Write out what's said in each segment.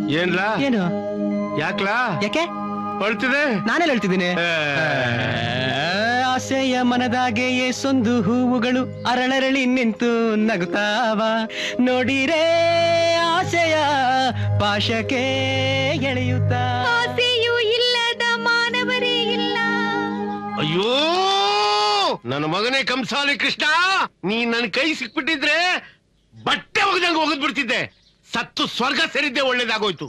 ಏನ್ಲಾ ಏನು ಯಾಕ್ಲಾ ಯಾಕೆ ಹೊಳ್ತಿದೆ ನಾನೆಲ್ಲ ಹೇಳ್ತಿದ್ದೀನಿ ಆಸೆಯ ಮನದಾಗೆ ಏಸೊಂದು ಹೂವುಗಳು ಅರಳರಳಿ ನಿಂತು ನಗುತ್ತಾವ ನೋಡಿರೇ ಆಸೆಯ ಪಾಶಕ್ಕೆ ಎಳೆಯುತ್ತಾ ಆಸೆಯೂ ಇಲ್ಲದ ಮಾನವರೇ ಇಲ್ಲ ಅಯ್ಯೋ ನನ್ನ ಮಗನೇ ಕಂಸಾಲಿ ಕೃಷ್ಣ ನೀ ನನ್ನ ಕೈ ಸಿಕ್ಬಿಟ್ಟಿದ್ರೆ ಬಟ್ಟೆ ಒಗದಂಗೆ ಒಗದ್ ಬಿಡ್ತಿದ್ದೆ ಸತ್ತು ಸ್ವರ್ಗ ಸೇರಿದ್ದೆ ಒಳ್ಳೇದಾಗೋಯ್ತು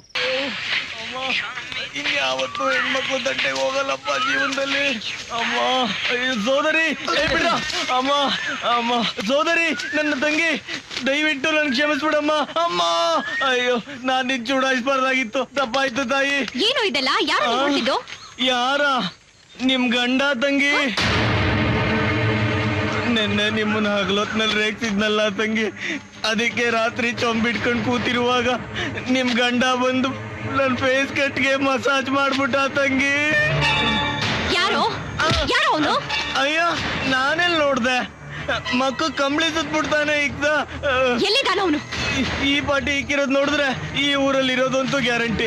ಇನ್ಯಾವತ್ತು ಹೆಣ್ಮಕ್ಳು ದಂಡೆಗೆ ಹೋಗಲ್ಲಪ್ಪ ಜೀವನದಲ್ಲಿ ಅಮ್ಮ ಅಯ್ಯೋ, ಸೋದರಿ ಏ ಬಿಡ್ರ ಅಮ್ಮ ಅಮ್ಮ ಸೋದರಿ ನನ್ನ ತಂಗಿ ದಯವಿಟ್ಟು ನನ್ ಕ್ಷಮಿಸ್ಬಿಡಮ್ಮ ಅಮ್ಮ ಅಯ್ಯೋ ನಾನ್ ನಿನ್ ಚೂಡಾಯಿಸ್ಬಾರ್ದಾಗಿತ್ತು ತಪ್ಪಾಯ್ತು ತಾಯಿ ಏನು ಇದೆಲ್ಲ ಯಾರು ಆ? ಹೊರಟಿದ್ದು ಯಾರ ನಿಮ್ ಗಂಡ ತಂಗಿ ನಿನ್ನೆ ನಿಮ್ಮನ್ನ ಹಗಲೊತ್ನಲ್ಲಿ ರೇಗ್ತಿದ್ನಲ್ಲ ತಂಗಿ ಅದಕ್ಕೆ ರಾತ್ರಿ ಚೊಂಬಿಟ್ಕೊಂಡು ಕೂತಿರುವಾಗ ನಿಮ್ ಗಂಡ ಬಂದು ನನ್ ಫೇಸ್ ಕಟ್ಗೆ ಮಸಾಜ್ ಮಾಡ್ಬಿಟ್ಟ ತಂಗಿ ಯಾರು ಯಾರು ಅವನು ಅಯ್ಯ ನಾನೆಲ್ ನೋಡ್ದೆ ಮಕ್ಕ ಕಂಬಳಿ ಸುತ್ಬಿಡ್ತಾನೆ ಈಗ ಎಲ್ಲಿದ್ದಾನ ಅವನು ಈ ಪಾಟಿ ಇಕ್ಕಿರೋದ್ ನೋಡಿದ್ರೆ ಈ ಊರಲ್ಲಿ ಇರೋದಂತೂ ಗ್ಯಾರಂಟಿ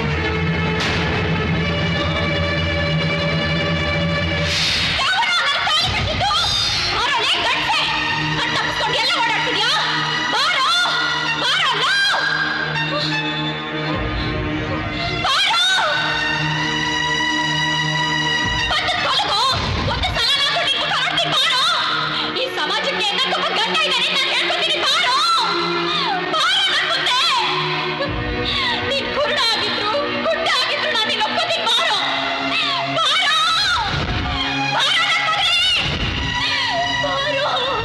ಎಲ್ಲ ಓಡಾಡ್ತಿದ್ಯಾ ಬಾರೋ ಬಾರೋ ಲೋ! ಬಾರೋ! ಬಂದು ತೊಲಗು! ಒಂದು ಸಲ ನಾನು ನಿನ್ಗೆ ಹೊರಡ್ತೀನಿ ಬಾರೋ! ಈ ಸಮಾಜಕ್ಕೆ ನನ್ನೊಬ್ಬ ಗಂಡ ಇದ್ದಾನೆ ನಾನು ಹೇಳ್ಕೊತೀನಿ ಬಾರೋ ಬಾರೋ ನನ್ ಮುಂದೆ ನೀನ್ ಕುರುಡ ಆಗಿದ್ರು ಗುಡ್ಡ ಆಗಿದ್ರು ನಾನು ನಿನ್ನ ಒಪ್ಕೋತೀನಿ ಬಾರೋ ಬಾರೋ ಬಾರೋ ನನ್ ಮಗನೇ! ಬಾರೋ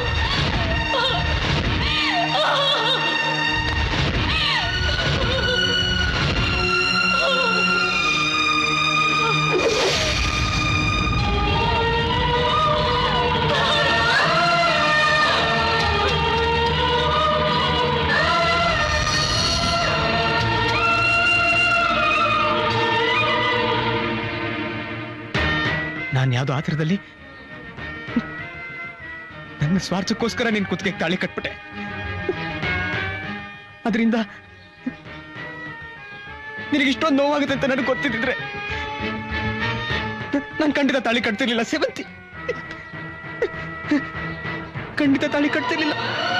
ನಾನು ಯಾವ್ದೋ ಆತರದಲ್ಲಿ ನನ್ನ ಸ್ವಾರ್ಥಕ್ಕೋಸ್ಕರ ನಿನ್ ಕುತ್ತಿಗೆ ತಾಳಿ ಕಟ್ಬಿಟ್ಟೆ ಅದರಿಂದ ನಿನಗೆ ಇಷ್ಟೊಂದು ನೋವಾಗುತ್ತೆ ಅಂತ ನನಗೆ ಗೊತ್ತಿದ್ದಿದ್ರೆ ನಾನು ಖಂಡಿತ ತಾಳಿ ಕಟ್ತಿರ್ಲಿಲ್ಲ ಸೇವಂತಿ ಖಂಡಿತ ತಾಳಿ ಕಟ್ತಿರ್ಲಿಲ್ಲ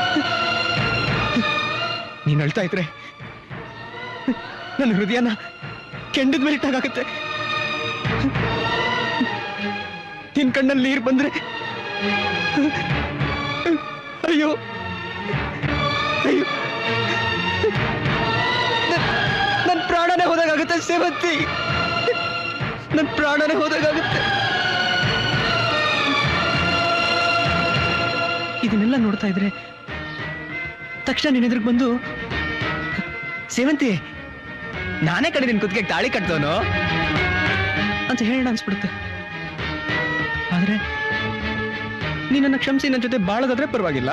ನೀನ್ ಅಳ್ತಾ ಇದ್ರೆ ನನ್ನ ಹೃದಯನ ಕೆಂಡದ ಮೇಲೆ ಇಟ್ಟಾಗುತ್ತೆ ನಿನ್ ಕಣ್ಣಲ್ಲಿ ನೀರು ಬಂದ್ರೆ ಅಯ್ಯೋ ಅಯ್ಯೋ ನನ್- ನನ್ ಪ್ರಾಣನೇ ಹೋದಾಗುತ್ತೆ ಸೇವಂತಿ ನನ್ ಪ್ರಾಣನೇ ಹೋದಾಗುತ್ತೆ ಇದನ್ನೆಲ್ಲ ನೋಡ್ತಾ ಇದ್ರೆ ತಕ್ಷಣ ನಿನ್ನ ಎದುರಿಗೆ ಬಂದು ಸೇವಂತಿ ನಾನೇ ಕಡೆ ನಿನ್ ಕುತ್ತಿಗೆ ತಾಳಿ ಕಟ್ದವನು ಅಂತ ಹೇಳೋಣ ಅನ್ಸ್ಬಿಡುತ್ತೆ ಆದ್ರೆ ನೀನನ್ನ ಕ್ಷಮಿಸಿ ನನ್ನ ಜೊತೆ ಬಾಳೋದಾದ್ರೆ ಪರವಾಗಿಲ್ಲ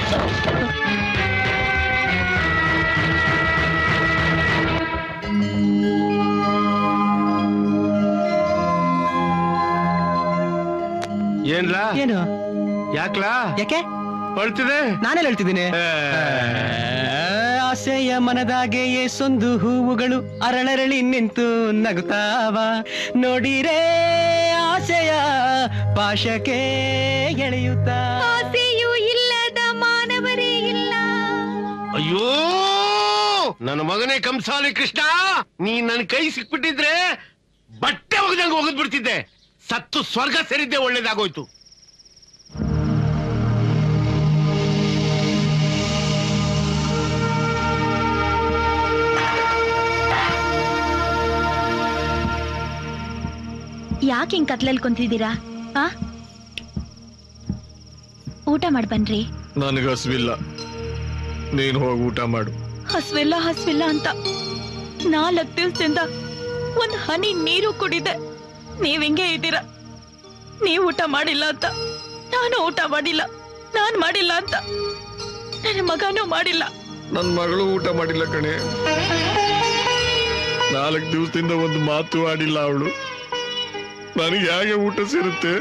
ಏನ್ಲಾ ಏನು ಯಾಕ್ಲಾ ಯಾಕೆ ಹೊಳ್ತಿದೆ ನಾನೆಲ್ಲ ಹೇಳ್ತಿದ್ದೀನಿ ಆಸೆಯ ಮನದಾಗೆ ಏಸೊಂದು ಹೂವುಗಳು ಅರಳರಳಿ ನಿಂತು ನಗುತ್ತಾವ ನೋಡಿರೇ ಆಸೆಯ ಪಾಶಕ್ಕೆ ಎಳೆಯುತ್ತಾ ಆಸೆಯೂ ಇಲ್ಲದ ಮಾನವರೇ ಇಲ್ಲ ಅಯ್ಯೋ ನನ್ನ ಮಗನೇ ಕಂಸಾಲಿ ಕೃಷ್ಣ ನೀ ನನ್ನ ಕೈ ಸಿಕ್ಬಿಟ್ಟಿದ್ರೆ ಬಟ್ಟೆ ಒಗದಂಗೆ ಒಗದ್ ಬಿಡ್ತಿದ್ದೆ ಸತ್ತು ಸ್ವರ್ಗ ಸೇರಿದ್ದೆ ಒಳ್ಳೇದಾಗೋಯ್ತು ಯಾಕೆ ಹಿಂಗ್ ಕತ್ಲಲ್ಲಿ ಕುಂತಿದ್ದೀರಾ ಆ ಊಟ ಮಾಡ್ ಬನ್ರಿ ನನಗೆ ಹಸಿವಿಲ್ಲ ನೀನು ಹೋಗಿ ಊಟ ಮಾಡು ಹಸ್ವಿಲ್ಲ ಹಸ್ವಿಲ್ಲ ಅಂತ ನಾಲ್ಕು ದಿವಸದಿಂದ ಒಂದ್ ಹನಿ ನೀರು ಕುಡಿದೆ ನೀವ್ ಹಿಂಗೆ ಇದ್ದೀರಾ ನೀವ್ ಊಟ ಮಾಡಿಲ್ಲ ಅಂತ ನಾನು ಊಟ ಮಾಡಿಲ್ಲ ನಾನ್ ಮಾಡಿಲ್ಲ ಅಂತ ನನ್ನ ಮಗನೂ ಮಾಡಿಲ್ಲ ನನ್ನ ಮಗಳು ಊಟ ಮಾಡಿಲ್ಲ ಕಣೆ ನಾಲ್ಕು ದಿವಸದಿಂದ ಒಂದು ಮಾತು ಆಡಿಲ್ಲ ಅವಳು ನನಗೆ ಹೇಗೆ ಊಟ ಸೇರುತ್ತೆ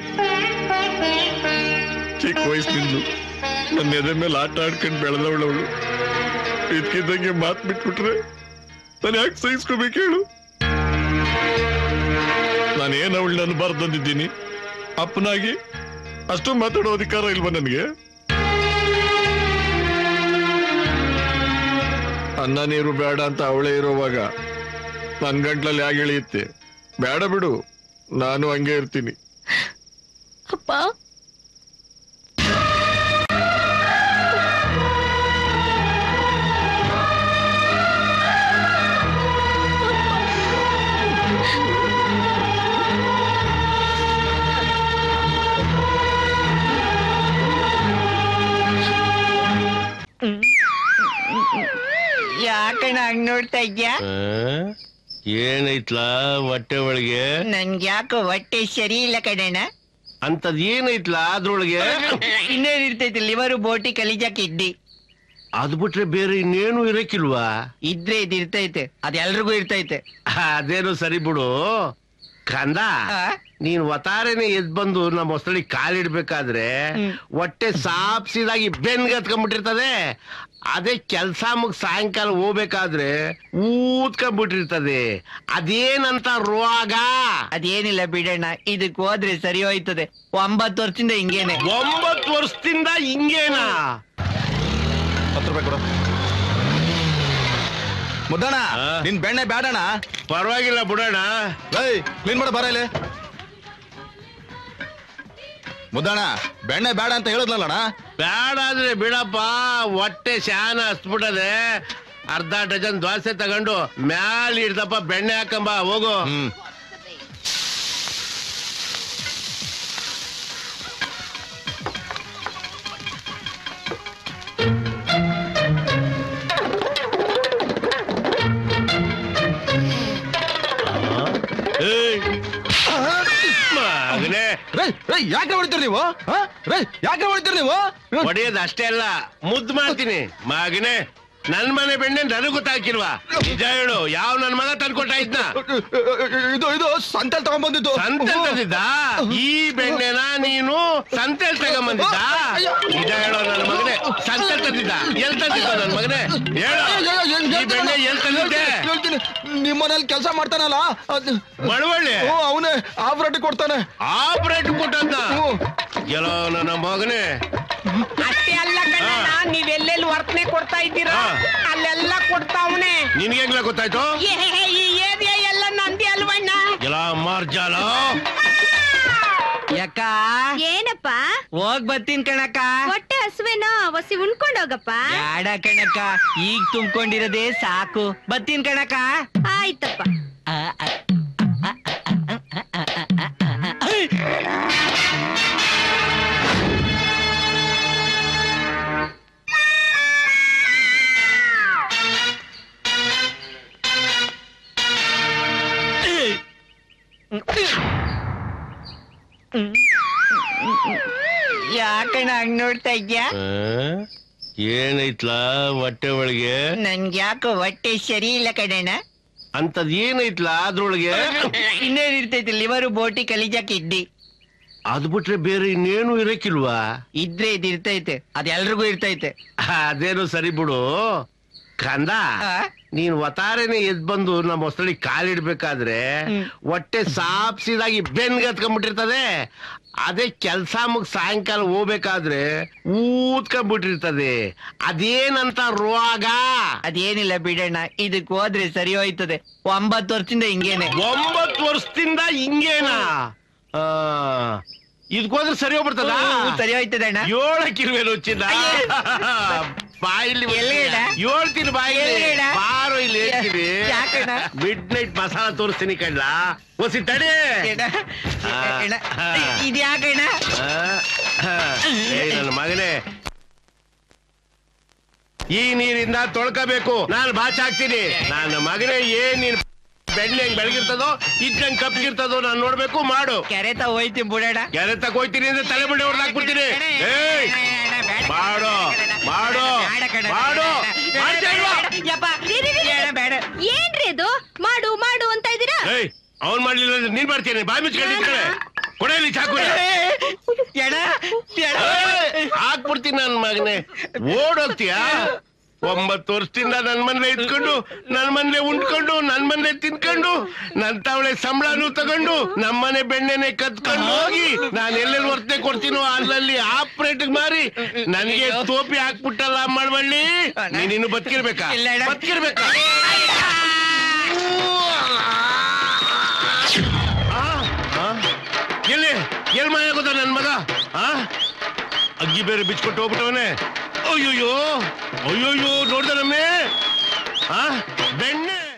ಚಿಕ್ಕ ವಯಸ್ಸಿನಿಂದ ನನ್ನ ಎದೆ ಮೇಲೆ ಆಟ ಆಡ್ಕೊಂಡು ಬೆಳೆದವಳು ಅವಳು ಇದಕ್ಕಿದ್ದಂಗೆ ಮಾತು ಬಿಟ್ಬಿಟ್ರೆ ನಾನು ಯಾಕೆ ಸಹಿಸ್ಕೋಬೇಕು ಹೇಳು ನಾನೇನು ಅವಳು ನಾನು ಬರ್ದಂದಿದ್ದೀನಿ ಅಪ್ಪನಾಗಿ ಅಷ್ಟು ಮಾತಾಡೋ ಅಧಿಕಾರ ಇಲ್ವಾ ನನಗೆ ಅನ್ನ ನೀರು ಬೇಡ ಅಂತ ಅವಳೇ ಇರೋವಾಗ ನನ್ ಗಂಟ್ಲಲ್ಲಿ ಹೇಗೆ ಇಳಿಯುತ್ತೆ ಬೇಡ ಬಿಡು ನಾನು ಹಂಗೆ ಇರ್ತೀನಿ ಅಪ್ಪ ಯಾಕಣ್ಣ ಹಂಗ್ ನೋಡ್ತಾ ಇದ್ಯಾ ಆ? ಏನೈತ್ಲಾ ಹೊಟ್ಟೆ ಒಳಗೆ ನನ್ಗೆ ಯಾಕೋ ಹೊಟ್ಟೆ ಸರಿ ಇಲ್ಲ ಕಣಣ್ಣ ಅಂತದ್ ಏನೈತ್ಲಾ ಅದ್ರೊಳಗೆ ಇನ್ನೇನ್ ಇರ್ತೈತೆ ಲಿವರು ಬೋಟಿ ಕಲಿಜಾ ಕಿಡ್ಡಿ ಅದ್ ಬಿಟ್ರೆ ಬೇರೆ ಇನ್ನೇನು ಇರಕ್ಕಿಲ್ವಾ ಇದ್ರೆ ಇದು ಇರ್ತೈತೆ ಅದ್ ಎಲ್ರಿಗೂ ಇರ್ತೈತೆ ಅದೇನು ಸರಿ ಬಿಡು ಕಂದ ಆ? ನೀನ್ ಒತಾರೆನೆ ಎದ್ ಬಂದು ನಮ್ಮ ಹೊಸಳಿ ಕಾಲಿಡ್ಬೇಕಾದ್ರೆ ಹ್ಮ್. ಹೊಟ್ಟೆ ಸಾಪ್ಸಿದಾಗಿ ಬೆನ್ಗೆ ಹತ್ಕೊಂಡ್ಬಿಟ್ಟಿರ್ತದೆ ಅದೇ ಕೆಲ್ಸ ಮುಗ್ ಸಾಯಂಕಾಲ ಹೋಗ್ಬೇಕಾದ್ರೆ ಊದ್ಕೊಂಡ್ಬಿಟ್ಟಿರ್ತದೆ ಅದೇನಂತ ರೋಗ ಅದೇನಿಲ್ಲ ಬಿಡಣ್ಣ ಇದಕ್ ಹೋದ್ರೆ ಸರಿ ಹೋಯ್ತದೆ ಒಂಬತ್ತು ವರ್ಷದಿಂದ ಹಿಂಗೇನೆ ಒಂಬತ್ತು ವರ್ಷದಿಂದ ಹಿಂಗೇನಾ ಹತ್ತು ರೂಪಾಯಿ ಕೊಡು ಮುದ್ದಣ್ಣ ಆ? ನಿನ್ ಬೆಣ್ಣೆ ಬೇಡಣ್ಣ ಪರವಾಗಿಲ್ಲ ಬಿಡೋಣ ಏಯ್ ಕ್ಲೀನ್ ಮಾಡ ಬರ ಇಲ್ಲಿ ಮುದ್ದಣ್ಣ ಬೆಣ್ಣೆ ಬೇಡ ಅಂತ ಹೇಳಿದ್ಲಲ್ಲಣ್ಣ ಬೇಡ ಅಂದ್ರೆ ಬಿಡಪ್ಪ ಹೊಟ್ಟೆ ಶಾನ ಹಸ್ಬಿಟ್ಟದೆ ಅರ್ಧ ಡಜನ್ ದೋಸೆ ತಗೊಂಡು ಮ್ಯಾಲ ಇಡ್ದಪ್ಪ ಬೆಣ್ಣೆ ಹಾಕಂಬ ಹೋಗು ಹ್ಮ್ ಏಯ್. ಮಗನೇ ರೇ ರೇ ಯಾಕೆ ಹೊಡಿತೀರಿ ನೀವು ಆ? ರೇ ಯಾಕೆ ಹೊಡಿತೀರಿ ನೀವು ಹೊಡೆಯೋದು ಅಷ್ಟೇ ಅಲ್ಲ ಮುದ್ದು ಮಾಡ್ತೀನಿ ಮಗನೇ ನನ್ ಮನೆ ಬೆಣ್ಣೆ ನನಗ್ ಗೊತ್ತಾಕಿಲ್ವಾ ನಿಜ ಹೇಳು ಯಾವ ನನ್ ಮಗ ತಂದ್ಕೊಟ್ಟ ಇದ್ನ ಇದು ಇದು ಸಂತೆಲ್ ತಗೊಂಡ್ಬಂದಿದ್ದು ಸಂತೆ ತಂದಿದ್ದ ಈ ಬೆಣ್ಣೆನ ನೀನು ಸಂತೆಲ್ ತಗೊಂಬಂದಿದ್ದ ನಿಜ ಹೇಳೋ ನನ್ನ ಮಗನೇ ಸಂತೆ ತಂದಿದ್ದ ಎಲ್ ತಂದಿದ್ದ ನನ್ ಮಗನೇ ಹೇಳು ಈ ಬೆಣ್ಣೆ ಎಲ್ ತಂದಿದ್ದೆ ಹೇಳ್ತೀನಿ ನಿಮ್ಮನೇಲಿ ಕೆಲಸ ಮಾಡ್ತಾನಲ್ಲ ಅದ್- ಮಳವಳ್ಳಿ ಓ ಅವನೇ ಆಫ್ ಕೊಡ್ತಾನೆ ಆ ಬ್ರೆಡ್ ಕೊಟ್ಟದ್ನ ಹ್ಞೂ. ಎಲ್ಲೋ ನನ್ನ ಮಗನೇ ಅಷ್ಟೇ ಅಲ್ಲ ಕಣಣ್ಣ, ನೀವೆಲ್ಲೆಲ್ಲಿ ವರ್ತನೆ ಕೊಡ್ತಾ ಇದ್ದೀರಾ ಹಾ. ಅಲ್ಲೆಲ್ಲ ಕೊಡ್ತಾವನೆ ನಿನ್ಗೆ ಹೆಂಗ್ಲ ಗೊತ್ತಾಯ್ತು ಈ ಏರಿಯಾ ಎಲ್ಲ ನಂದಿ ಅಲ್ವಣ್ಣ ಎಲ್ಲ ಮಾರ್ಜಾಲ ಯಾಕ ಏನಪ್ಪ ಹೋಗ್ ಬರ್ತೀನಿ ಕಣಕ್ಕ ಹೊಟ್ಟೆ ಹಸುವೇನೋ ಒಸಿ ಉಣ್ಕೊಂಡೋಗಪ್ಪ ಬ್ಯಾಡ ಕಣಕ್ಕ ಈಗ ತುಂಬ್ಕೊಂಡಿರೋದೇ ಸಾಕು ಬರ್ತೀನಿ ಕಣಕ್ಕ ಆಯ್ತಪ್ಪ ಆ, ಆ, ಆ, ಆ, ಆ, ಆ, ಆ, ಆ, ಆ. ಯಾಕಣ್ಣ ಹಂಗ್ ನೋಡ್ತಾ ಇದ್ಯಾ ಆ? ಏನೈತ್ಲಾ ಹೊಟ್ಟೆ ಒಳಗೆ ನನ್ಗೆ ಯಾಕೋ ಹೊಟ್ಟೆ ಸರಿ ಇಲ್ಲ ಕಣಣ್ಣ ಅಂತದ್ ಏನೈತ್ಲಾ ಅದ್ರೊಳಗೆ ಇನ್ನೇನ್ ಇರ್ತೈತೆ ಲಿವರು ಬೋಟಿ ಕಲಿಜಾ ಕಿಡ್ಡಿ ಅದ್ ಬಿಟ್ರೆ ಬೇರೆ ಇನ್ನೇನು ಇರಕ್ಕಿಲ್ವಾ ಇದ್ರೆ ಇದು ಇರ್ತೈತೆ ಅದ್ ಎಲ್ರಿಗೂ ಇರ್ತೈತೆ ಅದೇನು ಸರಿ ಬಿಡು ಕಂದ ಆ? ನೀನ್ ಒತಾರೆನೆ ಎದ್ ಬಂದು ನಮ್ಮ ಹೊಸಳಿ ಕಾಲಿಡ್ಬೇಕಾದ್ರೆ ಹ್ಮ್. ಹೊಟ್ಟೆ ಸಾಪ್ಸಿದಾಗಿ ಬೆನ್ಗೆ ಹತ್ಕೊಂಡ್ಬಿಟ್ಟಿರ್ತದೆ ಅದೇ ಕೆಲ್ಸ ಮುಗ್ ಸಾಯಂಕಾಲ ಹೋಗ್ಬೇಕಾದ್ರೆ ಊದ್ಕೊಂಡ್ಬಿಟ್ಟಿರ್ತದೆ ಅದೇನಂತ ರೋಗ ಅದೇನಿಲ್ಲ ಬಿಡಣ್ಣ ಇದಕ್ ಹೋದ್ರೆ ಸರಿ ಹೋಯ್ತದೆ ಒಂಬತ್ತು ವರ್ಷದಿಂದ ಹಿಂಗೇನೆ ಒಂಬತ್ತು ವರ್ಷದಿಂದ ಹಿಂಗೇನಾ ಆ ಇದಕ್ಕೋದ್ರೆ ಸರಿ ಹೋಗ್ಬಿಡ್ತದ ಹ್ಮ್, ಸರಿ ಹೋಯ್ತದೆ ಅಣ್ಣ ಏಳಕ್ಕಿರುವೇನು ಚಿನ್ನ ಬಾಯಿಲಿ ಎಲ್ಲಿಗೇನ? ಹೇಳ್ತೀನಿ ಬಾಯಿಲಿ ಎಲ್ಲಿಗೇನ? ಬಾರೋ ಇಲ್ಲಿ ಹೇಳ್ತೀನಿ ಯಾಕಣ್ಣ? ಮಿಡ್ ನೈಟ್ ಮಸಾಲ ತೋರಿಸ್ತೀನಿ ಕಣ್ಲ ಹೊಸಿ ತಡಿ ಅಣ್ಣ, ಆ, ಅಣ್ಣ, ಆ. ಇದ್ಯಾಕಣ್ಣ ಆ, ಆ. ಏ ನನ್ನ ಮಗನೇ ಈ ನೀರಿಂದ ತೊಳ್ಕೋಬೇಕು ನಾನು ಬಾಚ್ ಹಾಕ್ತೀನಿ ನನ್ನ ಮಗನೇ ಏನ್ ನೀನ್ ಬೆಣ್ಣೆ ಹೆಂಗ್ ಬೆಳಗಿರ್ತದೋ ಇದ್ದಂಗ್ ಕಪ್ಪಿರ್ತದೋ ನಾನು ನೋಡ್ಬೇಕು ಮಾಡು ಕೆರೆ ತ ಹೋಯ್ತಿ ಬಿಡಣ ಕೆರೆ ತಗೋಯ್ತೀನಿ ಅಂದ್ರೆ ತಲೆ ಬಿಡಿ ಹೊಡ್ದಾಕ್ಬಿಡ್ತೀನಿ ಏಯ್ ಮಾಡು ಮಾಡು ಮಾಡು ಮಾಡ್ತಾ ಇಲ್ವಾ? ಬೇಡ ಏನ್ರಿ ಅದು ಮಾಡು ಮಾಡು ಅಂತ ಇದೀರಾ ಏಯ್ ಅವ್ನ್ ಮಾಡ್ಲಿಲ್ಲ ಅಂದ್ರೆ ನೀನ್ ಮಾಡ್ತೀನಿ ಬಾಯಿ ಮುಚ್ಕೊಂಡು ನಿಂತ್ಕೊಳ್ಳೆ ಕೊಡಲಿ ಚಾಕು ಎಣ ಹಾಕ್ಬಿಡ್ತೀನಿ ನನ್ ಮಗನೇ ಓಡೋಗ್ತೀಯಾ ಒಂಬತ್ತು ವರ್ಷದಿಂದ ನನ್ ಮನೇಲೆ ಇದ್ಕೊಂಡು ನನ್ ಮನೇಲೆ ಉಂಡ್ಕೊಂಡು ನನ್ ಮನೇಲೆ ತಿನ್ಕೊಂಡು ನನ್ ತಾವಳೆ ಸಂಬಳನು ತಗೊಂಡು ನಮ್ಮನೆ ಬೆಣ್ಣೆನೆ ಕತ್ಕೊಂಡು ಹೋಗಿ ನಾನು ಎಲ್ಲೆಲ್ಲಿ ವರ್ತನೆ ಕೊಡ್ತೀನೋ ಅಲ್ಲಲ್ಲಿ ಆಪರೇಟ್ ಮಾರಿ ನನಗೆ ಟೋಪಿ ಹಾಕ್ಬಿಟ್ಟಲ್ಲ ಮಾಡ್ಬಳ್ಳಿ ನೀನಿನ್ನು ಬದುಕಿರ್ಬೇಕಾ ಇಲ್ಲ ಅಣ್ಣ. ಬದುಕಿರ್ಬೇಕಾ ಆ? ಆ? ಎಲ್ಲಿ ಎಲ್ ಮಾಯ ಗೊತ್ತ ನನ್ ಮಗ ಆ ಅಗ್ಗಿ ಬೇರೆ ಬಿಚ್ಕೊಟ್ಟು ಹೋಗ್ಬಿಟ್ಟವನೆ ಅಯ್ಯೋಯ್ಯೋ ಅಯ್ಯೋಯ್ಯೋ ನೋಡ್ದ ನಮ್ಮೆ ಆ ಬೆಣ್ಣೆ